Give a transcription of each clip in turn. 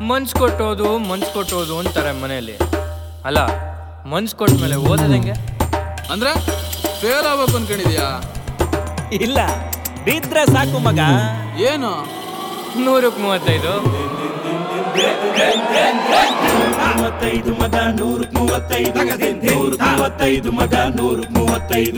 ಮನ್ಸ್ ಕೊಟ್ಟೋದು ಮನ್ಸ್ ಕೊಟ್ಟೋದು ಅಂತಾರೆ ಮನೆಯಲ್ಲಿ ಅಲ್ಲ ಮನ್ಸ್ ಕೊಟ್ಮೇಲೆ ಓದೋದಂಗೆ ಅಂದ್ರೆ ಫೇಲ್ ಆಗ್ಬೇಕು ಅನ್ಕೊಂಡಿದ್ಯಾ ಇಲ್ಲ ಬಿದ್ರೆ ಸಾಕು ಮಗ ಏನು ನೂರಕ್ಕೆ ಮೂವತ್ತೈದು ಮೂವತ್ತೈದು ಮಗ ನೂರು ಮೂವತ್ತೈದು ನೂರು ಮೂವತ್ತೈದು ಮಗ ನೂರು ಮೂವತ್ತೈದು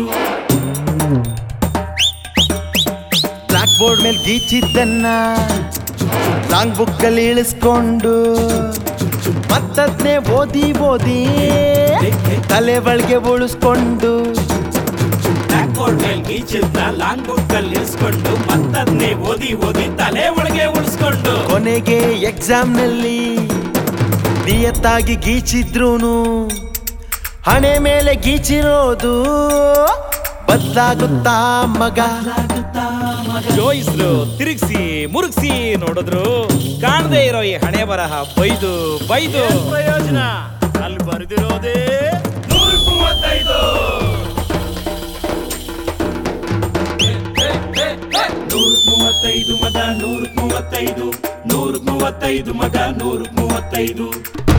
ಬ್ಲಾಕ್ ಬೋರ್ಡ್ ಮೇಲೆ ಗೀಚಿದ್ದನ್ನ ಲಾಂಗ್ ಬುಕ್ ಅಲ್ಲಿ ಇಳಿಸ್ಕೊಂಡು ಮತ್ತದ್ನೇ ಓದಿ ಓದಿ ತಲೆ ಒಳಗೆ ಉಳಿಸ್ಕೊಂಡು ಬ್ಲಾಕ್ ಬೋರ್ಡ್ ಮೇಲೆ ಗೀಚಿದ್ನ ಲಾಂಗ್ ಬುಕ್ ಅಲ್ಲಿ ಇರಿಸ್ಕೊಂಡು ಮತ್ತದ್ನೇ ಓದಿ ಓದಿ ತಲೆ ಒಳಗೆ ಉಳಿಸ್ಕೊಂಡು ಕೊನೆಗೆ ಎಕ್ಸಾಮ್ ನಲ್ಲಿ ನಿಯತ್ತಾಗಿ ಗೀಚಿದ್ರೂನು ಹಣೆ ಮೇಲೆ ಗೀಚಿರೋದು ಬದಲಾಗುತ್ತಾ ಮಗ ಜೋಯಿಸ್ರು ತಿರುಗಿಸಿ ಮುರುಗ್ಸಿ ನೋಡಿದ್ರು ಕಾಣದೇ ಇರೋ ಈ ಹಣೆ ಬರಹ ಬೈದು ಬೈದು ಪ್ರಯೋಜನ ಅಲ್ಲಿ ಬರೆದಿರೋದೇ ನೂರು ಮೂವತ್ತೈದು ನೂರು ಮೂವತ್ತೈದು ಮಗ ನೂರು ಮೂವತ್ತೈದು ನೂರು ಮೂವತ್ತೈದು ಮಗ ನೂರು ಮೂವತ್ತೈದು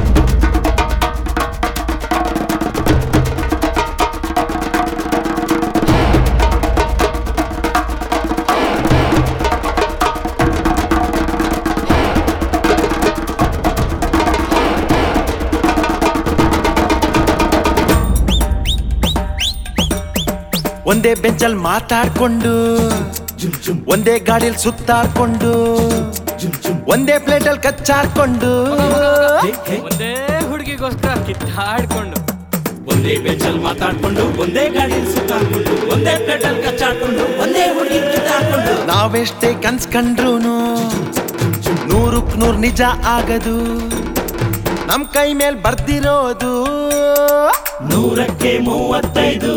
ಒಂದೇ ಬೆಂಚಲ್ಲಿ ಮಾತಾಡ್ಕೊಂಡು ಒಂದೇ ಗಾಡಿಯಲ್ಲಿ ಸುತ್ತಾಡ್ಕೊಂಡು ಒಂದೇ ಪ್ಲೇಟಲ್ಲಿ ಕಚ್ಚಾಡ್ಕೊಂಡು ಒಂದೇ ಹುಡುಗಿಗೋಸ್ಕರ ಕಿತ್ತಾಡ್ಕೊಂಡು ಒಂದೇ ಬೆಂಚಲ್ಲಿ ಮಾತಾಡ್ಕೊಂಡು ಒಂದೇ ಗಾಡಿ ಸುತ್ತಾಡ್ಕೊಂಡು ಒಂದೇ ಪ್ಲೇಟಲ್ಲಿ ಕಚ್ಚಾಡ್ಕೊಂಡು ಒಂದೇ ಹುಡುಗಿ ಕಿತ್ತಾಡ್ಕೊಂಡು ನಾವೆಷ್ಟೇ ಕನ್ಸ್ಕಂಡ್ರೂನು ನೂರಕ್ ನೂರ್ ನಿಜ ಆಗದು ನಮ್ ಕೈ ಮೇಲ್ ಬರ್ದಿರೋದು ನೂರಕ್ಕೆ ಮೂವತ್ತೈದು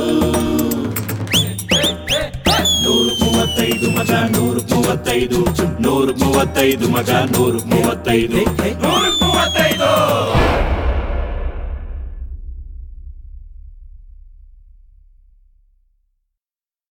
ನೂರು ಮೂವತ್ತೈದು ಮಗ ನೂರು ಮೂವತ್ತೈದು ನೂರು ಮೂವತ್ತೈದು ಮಗ ನೂರು ಮೂವತ್ತೈದು ನೂರು